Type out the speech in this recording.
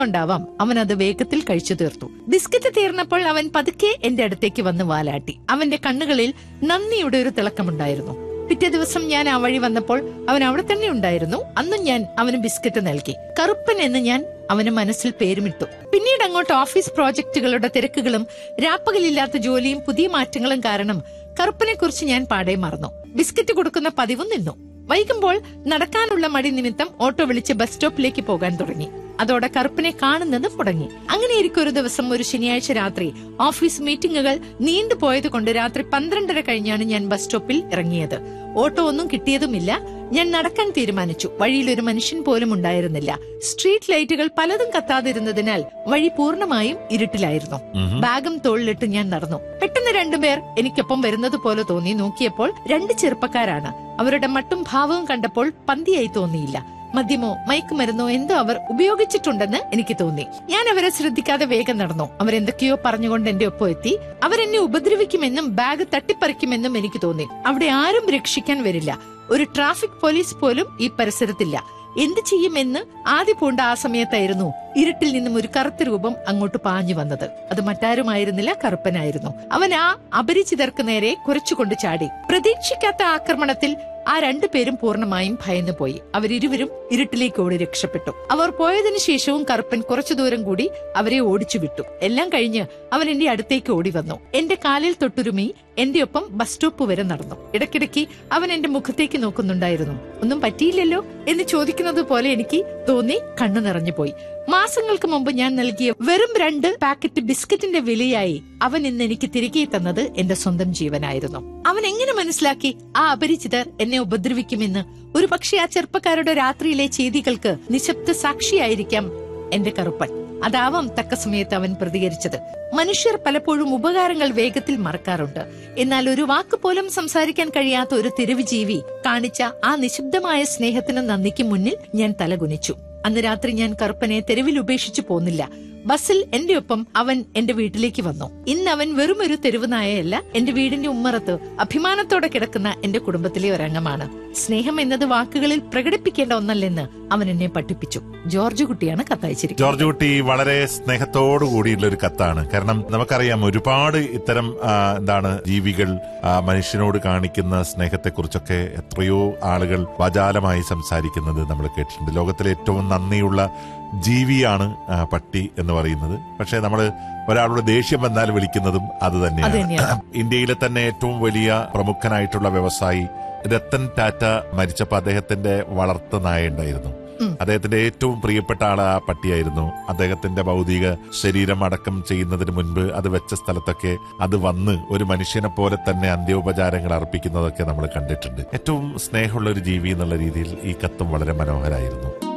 ഉണ്ടാവാം അവൻ അത് വേഗത്തിൽ കഴിച്ചു തീർത്തു ബിസ്ക്കറ്റ് തീർന്നപ്പോൾ അവൻ പതുക്കെ എന്റെ അടുത്തേക്ക് വന്ന് വാലാട്ടി അവന്റെ കണ്ണുകളിൽ നന്ദിയുടെ ഒരു തിളക്കമുണ്ടായിരുന്നു പിറ്റേ ദിവസം ഞാൻ ആ വഴി വന്നപ്പോൾ അവൻ അവിടെ തന്നെ ഉണ്ടായിരുന്നു അന്നും ഞാൻ അവന് ബിസ്ക്കറ്റ് നൽകി കറുപ്പൻ എന്ന് ഞാൻ അവന് മനസ്സിൽ പേരുമിട്ടു പിന്നീട് അങ്ങോട്ട് ഓഫീസ് പ്രോജക്റ്റുകളുടെ തിരക്കുകളും രാപ്പകലില്ലാത്ത ജോലിയും പുതിയ മാറ്റങ്ങളും കാരണം കറുപ്പനെ കുറിച്ച് ഞാൻ പാടെ മറന്നു ബിസ്ക്കറ്റ് കൊടുക്കുന്ന പതിവും നിന്നു വൈകുമ്പോൾ നടക്കാനുള്ള മടി നിമിത്തം ഓട്ടോ വിളിച്ച് ബസ് സ്റ്റോപ്പിലേക്ക് പോകാൻ തുടങ്ങി അതോടെ കറുപ്പിനെ കാണുന്നത് മുടങ്ങി അങ്ങനെ ഒരു ദിവസം ഒരു ശനിയാഴ്ച രാത്രി ഓഫീസ് മീറ്റിംഗുകൾ നീണ്ടുപോയത് കൊണ്ട് രാത്രി പന്ത്രണ്ടര കഴിഞ്ഞാണ് ഞാൻ ബസ് സ്റ്റോപ്പിൽ ഇറങ്ങിയത് ഓട്ടോ ഒന്നും കിട്ടിയതുമില്ല ഞാൻ നടക്കാൻ തീരുമാനിച്ചു വഴിയിൽ ഒരു മനുഷ്യൻ പോലും ഉണ്ടായിരുന്നില്ല സ്ട്രീറ്റ് ലൈറ്റുകൾ പലതും കത്താതിരുന്നതിനാൽ വഴി പൂർണ്ണമായും ഇരുട്ടിലായിരുന്നു ബാഗും തോളിലിട്ട് ഞാൻ നടന്നു പെട്ടെന്ന് രണ്ടുപേർ എനിക്കൊപ്പം വരുന്നത് പോലെ തോന്നി നോക്കിയപ്പോൾ രണ്ട് ചെറുപ്പക്കാരാണ് അവരുടെ മട്ടും ഭാവവും കണ്ടപ്പോൾ പന്തിയായി തോന്നിയില്ല മദ്യമോ മയക്കുമരുന്നോ എന്തോ അവർ ഉപയോഗിച്ചിട്ടുണ്ടെന്ന് എനിക്ക് തോന്നി ഞാൻ അവരെ ശ്രദ്ധിക്കാതെ വേഗം നടന്നു അവരെന്തൊക്കെയോ പറഞ്ഞുകൊണ്ട് എന്റെ ഒപ്പം എത്തി അവരെന്നെ ഉപദ്രവിക്കുമെന്നും ബാഗ് തട്ടിപ്പറിക്കുമെന്നും എനിക്ക് തോന്നി അവിടെ ആരും രക്ഷിക്കാൻ വരില്ല ഒരു ട്രാഫിക് പോലീസ് പോലും ഈ പരിസരത്തില്ല എന്ത് ചെയ്യുമെന്ന് ആദ്യ പൂണ്ട ആ സമയത്തായിരുന്നു ഇരുട്ടിൽ നിന്നും ഒരു കറുത്ത രൂപം അങ്ങോട്ട് പാഞ്ഞു വന്നത് അത് മറ്റാരുമായിരുന്നില്ല കറുപ്പനായിരുന്നു അവൻ ആ അപരിചിതർക്ക് നേരെ കുരച്ചുകൊണ്ട് ചാടി പ്രതീക്ഷിക്കാത്ത ആക്രമണത്തിൽ ആ രണ്ടുപേരും പൂർണ്ണമായും ഭയന്നുപോയി അവരിരുവരും ഇരുട്ടിലേക്ക് ഓടി രക്ഷപ്പെട്ടു അവർ പോയതിനു ശേഷവും കറുപ്പൻ കുറച്ചു ദൂരം കൂടി അവരെ ഓടിച്ചു വിട്ടു എല്ലാം കഴിഞ്ഞ് അവൻ എന്റെ അടുത്തേക്ക് ഓടി വന്നു എന്റെ കാലിൽ തൊട്ടുരുമി എന്റെ ഒപ്പം ബസ് സ്റ്റോപ്പ് വരെ നടന്നു ഇടയ്ക്കിടയ്ക്ക് അവൻ എന്റെ മുഖത്തേക്ക് നോക്കുന്നുണ്ടായിരുന്നു ഒന്നും പറ്റിയില്ലല്ലോ എന്ന് ചോദിക്കുന്നത് പോലെ എനിക്ക് തോന്നി കണ്ണു നിറഞ്ഞുപോയി മാസങ്ങൾക്ക് മുമ്പ് ഞാൻ നൽകിയ വെറും രണ്ട് പാക്കറ്റ് ബിസ്ക്കറ്റിന്റെ വിലയായി അവൻ ഇന്ന് എനിക്ക് തിരികെ തന്നത് എന്റെ സ്വന്തം ജീവനായിരുന്നു അവൻ എങ്ങനെ മനസ്സിലാക്കി ആ അപരിചിതർ എന്നെ ഉപദ്രവിക്കുമെന്ന് ഒരു പക്ഷേ ആ ചെറുപ്പക്കാരുടെ രാത്രിയിലെ ചെയ്തികൾക്ക് നിശബ്ദ സാക്ഷിയായിരിക്കാം എന്റെ കറുപ്പൻ അതാവാം തക്ക സമയത്ത് അവൻ പ്രതികരിച്ചത് മനുഷ്യർ പലപ്പോഴും ഉപകാരങ്ങൾ വേഗത്തിൽ മറക്കാറുണ്ട് എന്നാൽ ഒരു വാക്ക് പോലും സംസാരിക്കാൻ കഴിയാത്ത ഒരു തെരുവ് ജീവി കാണിച്ച ആ നിശബ്ദമായ സ്നേഹത്തിന് നന്ദിക്ക് മുന്നിൽ ഞാൻ തലകുനിച്ചു അന്ന് രാത്രി ഞാൻ കറുപ്പനെ തെരുവിൽ ഉപേക്ഷിച്ചു പോന്നില്ല ബസ്സിൽ എന്റെ ഒപ്പം അവൻ എന്റെ വീട്ടിലേക്ക് വന്നു ഇന്ന് അവൻ വെറും ഒരു തെരുവ് നായയല്ല എന്റെ വീടിന്റെ ഉമ്മറത്ത് അഭിമാനത്തോടെ കിടക്കുന്ന എന്റെ കുടുംബത്തിലെ ഒരംഗമാണ് സ്നേഹം എന്നത് വാക്കുകളിൽ പ്രകടിപ്പിക്കേണ്ട ഒന്നല്ലെന്ന് അവൻ എന്നെ പഠിപ്പിച്ചു ജോർജ് കുട്ടിയാണ് കത്തയച്ചിരിക്കുന്നത് ജോർജ് കുട്ടി വളരെ സ്നേഹത്തോടു കൂടിയുള്ള ഒരു കത്താണ് കാരണം നമുക്കറിയാം ഒരുപാട് ഇത്തരം ആ, എന്താണ് ജീവികൾ ആ, മനുഷ്യനോട് കാണിക്കുന്ന സ്നേഹത്തെക്കുറിച്ചൊക്കെ എത്രയോ ആളുകൾ വാചാലമായി സംസാരിക്കുന്നത് നമ്മൾ കേട്ടിട്ടുണ്ട് ലോകത്തിലെ ഏറ്റവും നന്ദിയുള്ള ജീവിയാണ് ആ, പട്ടി എന്ന് പറയുന്നത് പക്ഷെ നമ്മൾ ഒരാളുടെ ദേഷ്യം വന്നാൽ വിളിക്കുന്നതും അത് അത് തന്നെയാണ് തന്നെയാണ് ഇന്ത്യയിലെ തന്നെ ഏറ്റവും വലിയ പ്രമുഖനായിട്ടുള്ള വ്യവസായി രത്തൻ ടാറ്റ മരിച്ചപ്പോൾ അദ്ദേഹത്തിന്റെ വളർത്തു നായ ഉണ്ടായിരുന്നു ഉം. അദ്ദേഹത്തിന്റെ ഏറ്റവും പ്രിയപ്പെട്ട ആൾ ആ പട്ടിയായിരുന്നു അദ്ദേഹത്തിന്റെ ഭൗതിക ശരീരം അടക്കം ചെയ്യുന്നതിന് മുൻപ് അത് വെച്ച സ്ഥലത്തൊക്കെ അത് വന്ന് ഒരു മനുഷ്യനെ പോലെ തന്നെ അന്ത്യോപചാരങ്ങൾ അർപ്പിക്കുന്നതൊക്കെ നമ്മൾ കണ്ടിട്ടുണ്ട് ഏറ്റവും സ്നേഹമുള്ള ഒരു ജീവി എന്നുള്ള രീതിയിൽ ഈ കത്തും വളരെ മനോഹരായിരുന്നു